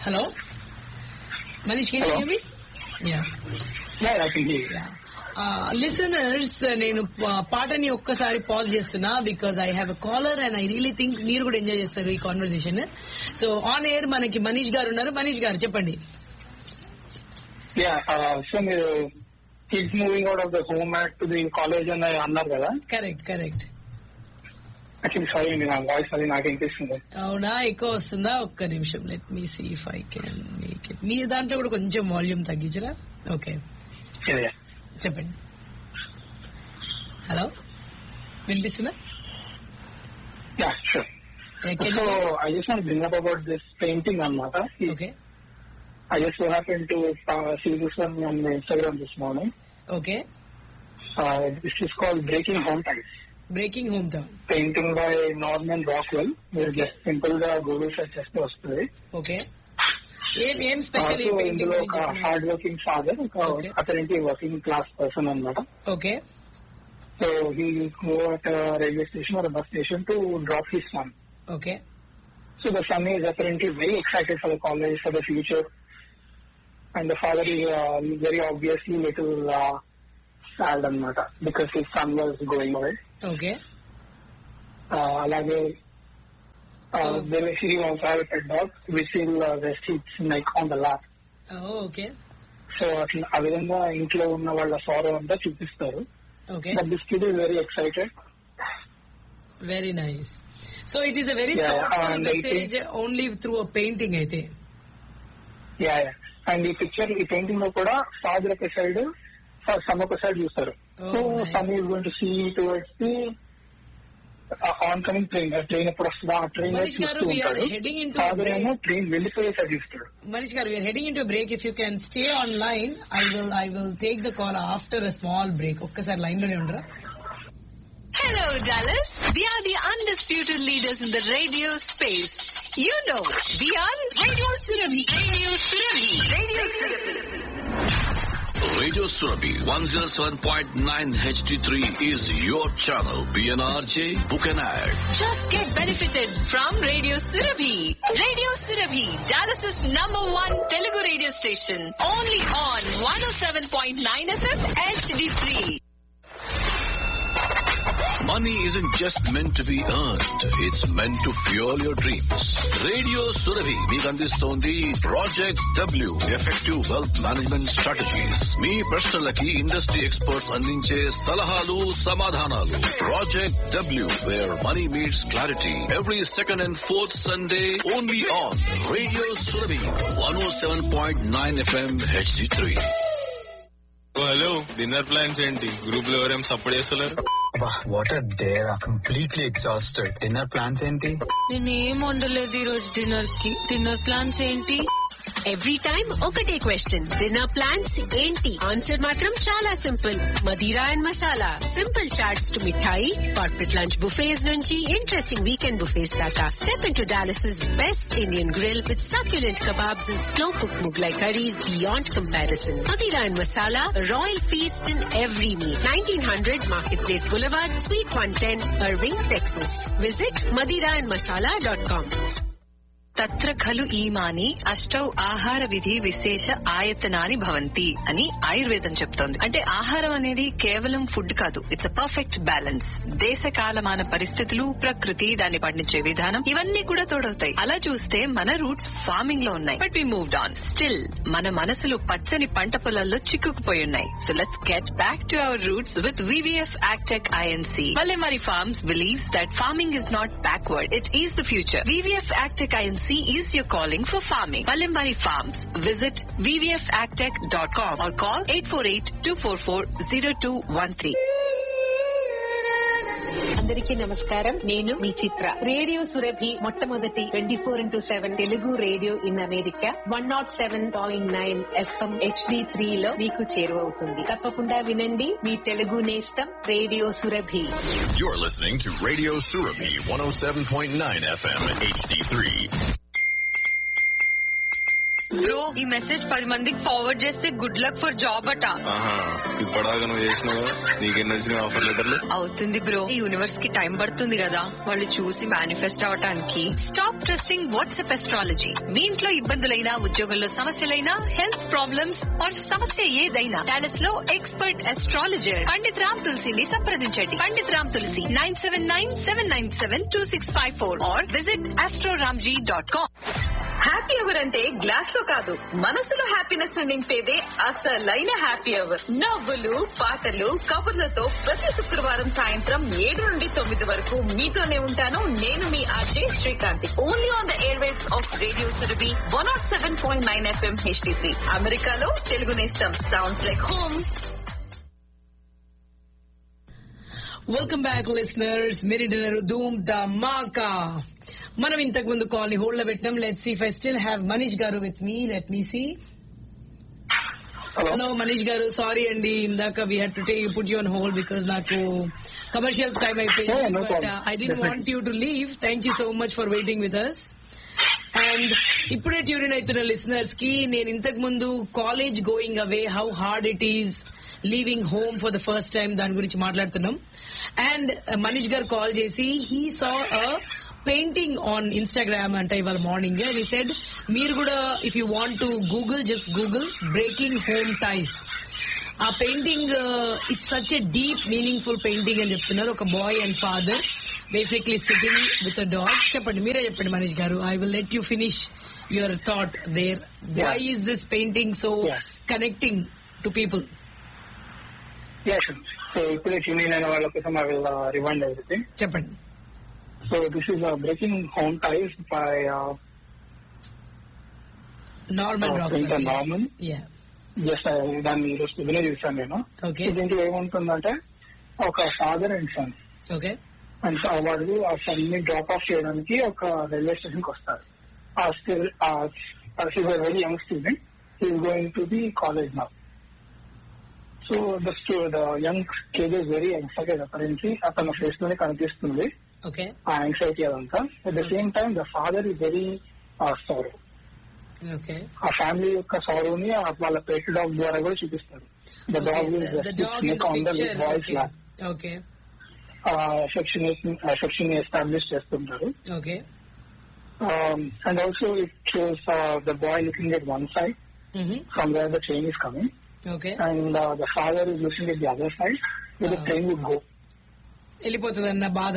Hello Manish can Hello. You me yeah Yeah, I can hear you. Listeners నేను ప- పాటని ఒక్కసారి పాజ్ చేస్తున్నా because I have a caller and I really think మీరు కూడా enjoy చేస్తారు ఈ కాన్వర్సేషన్ సో ఆన్ ఎయిర్ మనకి మనీష్ గారు ఉన్నారు మనీష్ గారు చెప్పండి Yeah, uh, so మీరు kids moving out of the home at to the college అని అన్నారు కదా కరెక్ట్ కరెక్ట్ యాక్చువల్లీ సారీ అండి నా వాయిస్ అది నాకు వినిపిస్తుంది అవునా ఎక్కువ వస్తుందా ఒక్క నిమిషం let me see if I can make it మీ దాంట్లో కూడా కొంచెం వాల్యూమ్ తగ్గించరా ఓకే Yeah, yeah. చెప్పండి హలో వినిపిస్తుందా Yeah, sure. So I just want to bring up about this painting అన్నమాట okay I just so happened to uh, see this one on Instagram this morning. Okay Uh, this is called Breaking Home Ties. Breaking home town Painting by Norman Rockwell. మీరు just simple గా Google search చేస్తే వస్తుంది okay ఏం ఏం special ఈ Also, painting ఇందులో ఒక hard working father ఒక Okay. అతనికి వర్కింగ్ క్లాస్ పర్సన్ అన్నమాట okay so he go at railway station or bus station to drop his son okay so the son is apparently very excited for the college for the future and the father is very obviously little sad అనమాట because his son was going away okay అలాగే So- he once have a dog which will rest it's like on the lap okay so అట్లా ఆ విధంగా ఇంట్లో ఉన్న వాళ్ళ sorrow అంతా చూపిస్తారు okay but this kid is very excited very nice so it is a very Yeah, thoughtful and I message only through a painting అయితే yeah yeah and ఈ పిక్చర్ ఈ పెయింటింగ్ లో కూడా ఫాదర్ ఒక సైడ్ సమ్ ఒక side చూస్తారు Oh, so nice. Son is going to see towards the oncoming train train ఎప్పుడు వస్తుందా ఆ ట్రైన్ Manish garu, చూస్తూ we are ఉంటాడు heading into ఫాదర్ break. ఏమో ట్రైన్ వెళ్ళిపోయేసరి చూస్తాడు Manish garu we are heading into break if you can stay on line I will I will take the call after a small break ఒక్కసారి line లోనే ఉండరా Hello, Dallas. We are the undisputed leaders in the radio space. You know, we are Radio Surabhi. Radio Surabhi. Radio Surabhi. Radio Surabhi 107.9 HD3 is your channel. PNRJ, book an ad. Just get benefited from Radio Surabhi. Radio Surabhi, Dallas's number one Telugu radio station. Only on 107.9 FM HD3. Money isn't just meant to be earned. It's meant to fuel your dreams. Radio Surabhi మీకు అందిస్తోంది project W effective wealth management strategies మీ ప్రశ్నలకి industry experts అందించే సలహాలు సమాధానాలు project W where money meets clarity every second and fourth Sunday only on radio Surabhi one O seven point nine FM HD three oh hello dinner plans ఏంటి group లో ఎవరేం support చేస్తలేరు what are there are completely exhausted dinner plans ఏంటి నేనేం వండలేదు ఈ రోజు dinner కి డిన్నర్ ప్లాన్స్ ఏంటి ఎవ్రీ టైం ఒకటే క్వశ్చన్ డిన్నర్ ప్లాన్స్ ఏంటి ఆన్సర్ మాత్రం చాలా simple Madira and masala simple chaats to mithai corporate lunch buffets నుంచి ఇంట్రెస్టింగ్ వీకెండ్ బుఫేస్ దాకా step into Dallas best Indian grill with succulent kebabs and slow cooked Mughlai curries beyond comparison. Madira and Masala, a royal feast in every meal. 1900 Marketplace Boulevard, Suite 110, Irving, Texas. Visit madiraandmasala.com. తత్ర ఖలు ఈమాని అష్టౌ ఆహార విధి విశేష ఆయతనాని భవంతి అని ఆయుర్వేదం చెప్తోంది అంటే ఆహారం అనేది కేవలం ఫుడ్ కాదు ఇట్స్ అ పర్ఫెక్ట్ బ్యాలెన్స్ దేశ కాలమాన పరిస్థితులు ప్రకృతి దాన్ని పండించే విధానం ఇవన్నీ కూడా తోడవుతాయి అలా చూస్తే మన రూట్స్ ఫార్మింగ్ లో ఉన్నాయి but we moved on still మన మనసులు పచ్చని పంట పొలాల్లో చిక్కుకుపోయి ఉన్నాయి so let's get back to our roots with VVF agtech INC Valemari Farms believes that farming is not backward. It is the future. VVF Agtech INC is your calling for farming. Valemari Farms. Visit vvfagtech.com or call 848-244-0213. అందరికీ నమస్కారం నేను మీ చిత్ర radio Surabhi మొట్టమొదటి twenty four into seven Telugu radio in America one not seven point nine FM HD three లో మీకు చేరువవుతుంది తప్పకుండా వినండి మీ తెలుగు నేస్తం radio Surabhi You're listening to Radio Surabhi 107.9 FM HD3. Bro ఈ మెసేజ్ పది మందికి ఫార్వర్డ్ చేస్తే గుడ్ లక్ ఫర్ జాబ్ అట ఆహా ఇప్పటిదాకా నువ్వు చేసినావు నీకెన్ని వచ్చినాయి ఆఫర్ లెటర్లు అవుతుంది బ్రో ఈ యూనివర్స్ కి టైం పడుతుంది కదా వాళ్ళు చూసి మేనిఫెస్ట్ అవటానికి స్టాప్ ట్రస్టింగ్ వాట్సాప్ ఎస్ట్రాలజీ మీ ఇంట్లో ఇబ్బందులైనా ఉద్యోగంలో సమస్యలైనా హెల్త్ ప్రాబ్లమ్స్ ఆర్ సమస్య ఏదైనా డాలస్ లో ఎక్స్పర్ట్ ఎస్ట్రాలజర్ పండిత్ రామ్ తులసిని సంప్రదించండి Pandit Ram Tulasi nine seven nine seven nine seven two six five four or visit Astroramji dot com happy hour అంటే గ్లాస్ లో కాదు మనసులో హ్యాపీనెస్ నింపేదే అసలైన హ్యాపీ అవర్ నవ్వులు పాటలు కబుర్లతో ప్రతి శుక్రవారం సాయంత్రం ఏడు నుండి తొమ్మిది వరకు మీతోనే ఉంటాను నేను మీ RJ Srikanth only on the airwaves of radio Surabhi one not seven point nine FM HD three అమెరికాలో తెలుగు నేస్తం sounds like home welcome back listeners మీరు డిన్నర్ ధూమ్ ధమాకా మనం ఇంతకు ముందు కాల్ ని హోల్డ్ లో పెట్టినాం let see if I still have Manish garu with me let me see hello Manish garu sorry అండి ఇందాక we had to take put you on hold because నాకు కమర్షియల్ టైం Yeah, అయిపోయింది no but problem. I didn't want you to leave thank you so much for waiting with us and ఇప్పుడే tune అవుతున్న listeners కి నేను ఇంతకు ముందు college going away how hard it is leaving home for the first time దాని గురించి మాట్లాడుతున్నాం and Manish గారు కాల్ చేసి he saw a painting on Instagram అంటే ఇవాళ మార్నింగ్ అండ్ ఈ సెడ్ మీరు కూడా if you want to Google just Google breaking home ties ఆ painting it's such a deep meaningful painting అని చెప్తున్నారు ఒక boy and father basically sitting with a dog చెప్పండి మీరే చెప్పండి మనీష్ గారు I will let you finish your thought there why is this painting so Yeah. Connecting to people Yeah, sure. So ఇప్పుడే చిన్న అయిన వాళ్ళ కోసం ఐ విల్ రిమైండ్ ఎవ్రీథింగ్ చెప్పండి so this is breaking home ties by normal printer normal yeah just దాన్ని ఈరోజు పొద్దునే చూసాను నేను Okay. So, దీంట్లో ఏముంటుందంటే ఒక father and son okay and వాళ్ళు ఆ సన్ ని డ్రాప్ ఆఫ్ చేయడానికి ఒక రైల్వే స్టేషన్ కి వస్తారు ఆ still very young student is going to the college now so the the young cage is very excited apparently అతని ఫేస్ లోనే కనిపిస్తుంది ఓకే ఆ యాంగ్జైటీ అదంతా at the same time the father is very sorrow okay ఆ family యొక్క సారోని వాళ్ళ pet dog ద్వారా కూడా చూపిస్తారు the dog the dog in the on the picture boy's lab okay section section establish చేస్తుంటారు okay and also it shows the boy looking at one side from where the train is coming okay and the father is looking at the other side the Ah. Train would go వెళ్ళిపోతుంది అన్న బాధ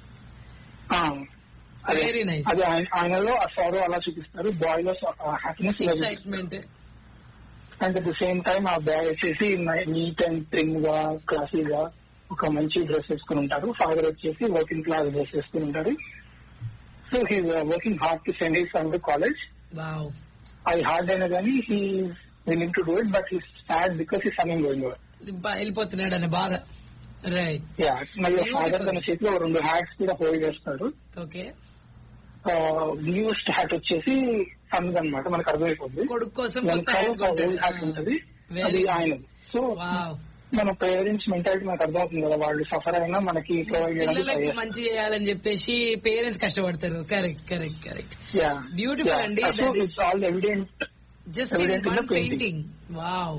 Very nice. అది ఆయన- ఆయనలో ఆ సారో అలా చూపిస్తారు boy లో happiness excitement and at the same time ఆ బాయ్ వచ్చేసి నీట్ అండ్ ట్రిమ్ గా క్లాసీ గా ఒక మంచి డ్రెస్ వేసుకుని ఉంటారు ఫాదర్ వచ్చేసి వర్కింగ్ క్లాస్ డ్రెస్ వేసుకుని ఉంటారు so he working hard to send his son to college wow అది హార్డ్ అయినా కానీ he willing to do it but he start because he something going వెళ్ళిపోతున్నాడు అనే బాధ రైట్ యా మళ్ళీ Beautiful. ఫాదర్ తన చేతిలో రెండు హ్యాట్స్ కూడా హోల్డ్ చేస్తారు ఓకే న్యూస్ట్ హ్యాట్ వచ్చేసి సన్ అనమాట మనకు అర్థమైపోతుంది కొడుకు కోసం కొత్త వెనకాల hat ఒక కొంటాడు. ఓల్డ్ హ్యాట్ ఉంటది Very అది good. ఆయనది సో వావ్ మన పేరెంట్స్ మెంటాలిటీ మనకు అర్థమవుతుంది కదా వాళ్ళు సఫర్ అయినా మనకి ప్రొవైడ్ చేయడానికి try పిల్లలకి చేస్తారు. మంచి చేయాలని చెప్పేసి పేరెంట్స్ కష్టపడతారు correct correct correct Yeah. Beautiful Yeah. అండి. So That is- it's all evident. జస్ట్ Evident in one the painting. Painting wow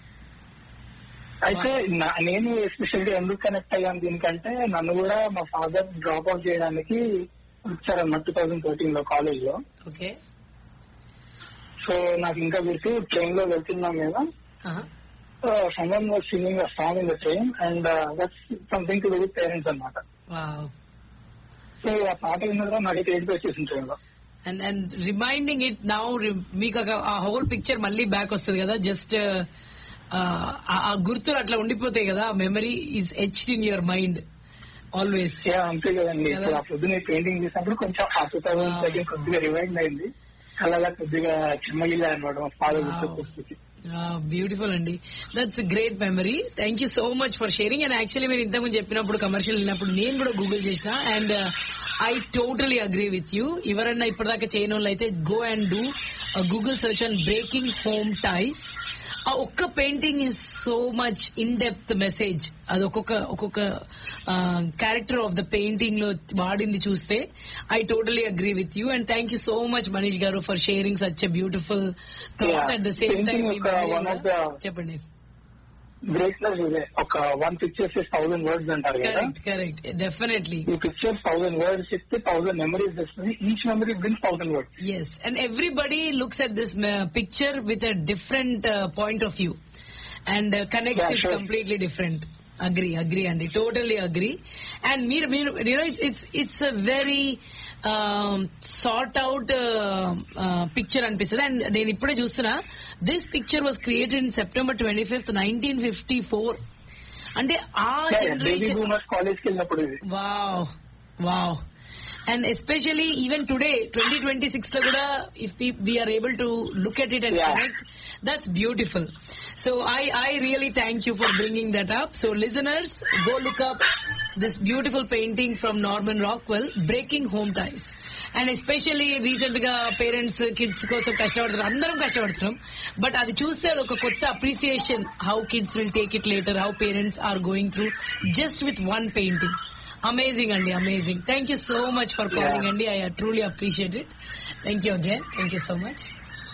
అయితే నా- నేను ఎస్పెషల్లీ ఎందుకు కనెక్ట్ అయ్యాను దీనికంటే నన్ను కూడా మా ఫాదర్ డ్రాప్ అవుట్ చేయడానికి వచ్చారన్నమాట టూ థౌసండ్ థర్టీన్ లో కాలేజ్ లో ఓకే సో నాకు ఇంకా గుర్తు ట్రైన్ లో వెళ్తున్నాం మేము someone was singing a song in the train and that's something to do with parents అనమాట వావ్ సో ఆ పాట విన్న తర్వాత నాకైతే ఏడుపు వచ్చేసింది ట్రైన్ లో and and reminding it now మీకు ఒక- ఆ హోల్ పిక్చర్ మళ్ళీ బ్యాక్ వస్తుంది కదా జస్ట్ ఆ గుర్తులు అట్లా ఉండిపోతాయి కదా memory is etched in your mind always yeah అంతే కదండి కదా? ఇప్పుడు ఆ పొద్దున పెయింటింగ్ చేసినప్పుడు కొంచెం ఆ టూ థౌసండ్ Wow. థర్టీన్ కొద్దిగా రివైండ్ అయింది అలా కొద్దిగా చెమ్మగిల్లా అనమాట మా ఫాదర్ Wow. గుర్తొచ్చి బ్యూటిఫుల్ అండి that's great memory thank you so much for sharing and actually మీరు ఇంతకుముందు చెప్పినప్పుడు కమర్షియల్ వెళ్ళినప్పుడు నేను కూడా గూగుల్ చేసిన and I totally agree with you ఎవరన్నా ఇప్పటిదాకా చేయని వాళ్ళు అయితే go and do Google search on breaking home ties ఆ ఒక్క painting is so much in depth message అది ఒక్కొక్క ఒక్కొక్క క్యారెక్టర్ ఆఫ్ ద పెయింటింగ్ లో వాడింది చూస్తే I totally agree with you and thank you so much Manish గారు for sharing such a beautiful thought Yeah. At the same time Painting ఒక one of the- చెప్పండి greatness ఇదే ఒక వన్ పిక్చర్స్ థౌసండ్ వర్డ్స్ అంటారు కదా కరెక్ట్ కరెక్ట్ డెఫినెట్లీ ఈ pictures thousand words చెప్తే thousand memories వస్తుంది each memory brings thousand words Yes, and everybody looks at this uh, picture with a different uh, point of view and uh, connects Yeah, it sure. completely different. Agree, agree, Andy. Totally agree. And meer, meer, you know, it's it's it's a very um, sought out uh, uh, picture అనిపిస్తుంది and నేను ఇప్పుడే చూస్తున్నా this picture was created in September twenty fifth nineteen fifty four అంటే ఆ baby generation boomers college కి వెళ్ళినప్పుడు ఇది Wow. Wow. And especially even today, 2026 లో కూడా if we, we are able to look at it and Yeah. connect, that's beautiful. So I, I really thank you for bringing that up. So listeners, go look up this beautiful painting from Norman Rockwell, Breaking Home Ties. And especially recent గా parents kids కోసం కష్టపడుతున్నారు అందరం కష్టపడుతున్నాం but అది చూస్తే అది ఒక కొత్త appreciation how kids will take it later how parents are going through just with one painting amazing అండి amazing thank you so much for calling అండి I truly appreciate it thank you again thank you so much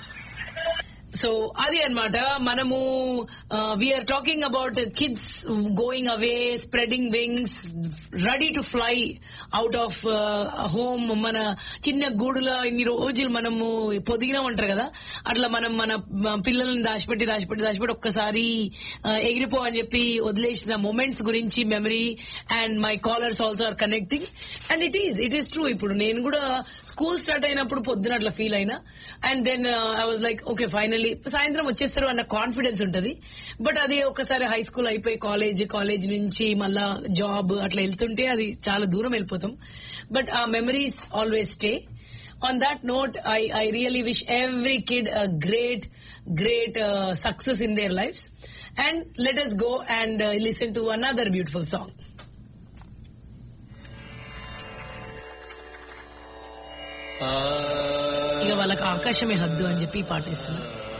so అది అన్నమాట మనము we're talking about kids going away spreading wings ready to fly out of home మన చిన్న గూడులో ఇన్ని రోజులు మనము పొదిగినా ఉంటారు కదా అట్లా మనం మన మన పిల్లల్ని దాచిపెట్టి దాచిపెట్టి దాచిపెట్టి ఒక్కసారి ఆ, ఎగిరిపో అని చెప్పి వదిలేసిన మూమెంట్స్ గురించి memory and my callers also are connecting and it is it is true ఇప్పుడు నేను కూడా స్కూల్ స్టార్ట్ అయినప్పుడు పొద్దున అట్లా ఫీల్ అయినా and then I was like okay finally సాయంత్రం వచ్చేస్తారు అన్న కాన్ఫిడెన్స్ ఉంటది బట్ అది ఒకసారి హై స్కూల్ అయిపోయి కాలేజ్ కాలేజ్ నుంచి మళ్ళా జాబ్ అట్లా వెళ్తుంటే అది చాలా దూరం వెళ్ళిపోతాం బట్ ఆ memories always stay on that note, I, I really wish every kid a great, great uh, success in their lives. And let us go and uh, listen to another beautiful song. ఇక వాళ్ళకి ఆకాశమే హద్దు అని చెప్పి పాటేస్తున్నారు